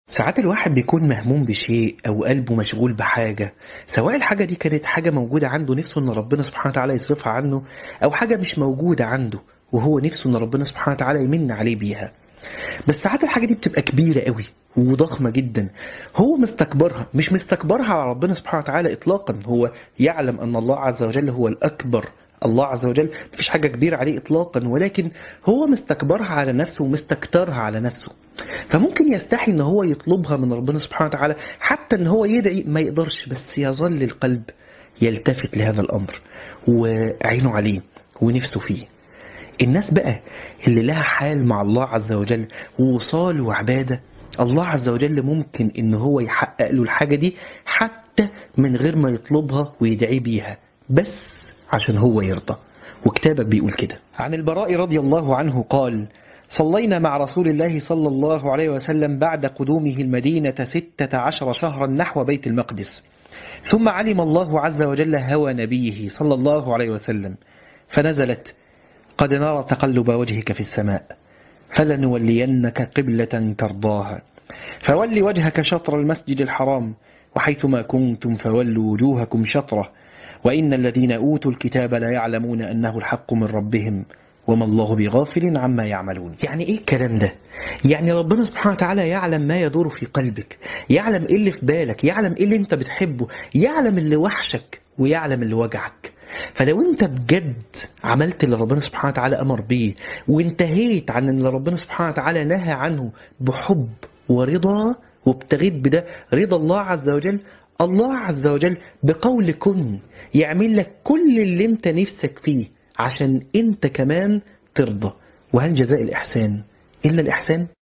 ساعات الواحد بيكون مهموم بشيء أو قلبه مشغول بحاجة سواء الحاجة دي كانت حاجة موجودة عنده نفسه إن ربنا سبحانه وتعالى يصرفها عنه أو حاجة مش موجودة عنده وهو نفسه إن ربنا سبحانه وتعالى يمن عليه بيها بس ساعات الحاجة دي بتبقى كبيرة قوي وضخمة جدا هو مستكبرها مش مستكبرها على ربنا سبحانه وتعالى إطلاقا هو يعلم أن الله عز وجل هو الأكبر الله عز وجل مفيش حاجة كبيرة عليه إطلاقا ولكن هو مستكبرها على نفسه ومستكترها على نفسه فممكن يستحي ان هو يطلبها من ربنا سبحانه وتعالى حتى ان هو يدعي ما يقدرش بس يظل القلب يلتفت لهذا الامر وعينه عليه ونفسه فيه الناس بقى اللي لها حال مع الله عز وجل ووصال وعبادة الله عز وجل ممكن ان هو يحقق له الحاجة دي حتى من غير ما يطلبها ويدعي بيها بس عشان هو يرضى وكتابك بيقول كده عن البراء رضي الله عنه قال صلينا مع رسول الله صلى الله عليه وسلم بعد قدومه المدينة ستة عشر شهرا نحو بيت المقدس ثم علم الله عز وجل هوى نبيه صلى الله عليه وسلم فنزلت قد نرى تقلب وجهك في السماء فلنولينك قبلة ترضاها فول وجهك شطر المسجد الحرام وحيثما كنتم فولوا وجوهكم شطره وإن الذين أوتوا الكتاب لا يعلمون أنه الحق من ربهم وما الله بغافل عما يعملون يعني ايه الكلام ده يعني ربنا سبحانه وتعالى يعلم ما يدور في قلبك يعلم ايه اللي في بالك يعلم ايه اللي انت بتحبه يعلم اللي وحشك ويعلم اللي وجعك فلو انت بجد عملت اللي ربنا سبحانه وتعالى امر بيه وانتهيت عن اللي ربنا سبحانه وتعالى نهى عنه بحب ورضا وابتغيت بده رضا الله عز وجل الله عز وجل بقول كن يعمل لك كل اللي انت نفسك فيه عشان انت كمان ترضى وهل جزاء الإحسان إلا الإحسان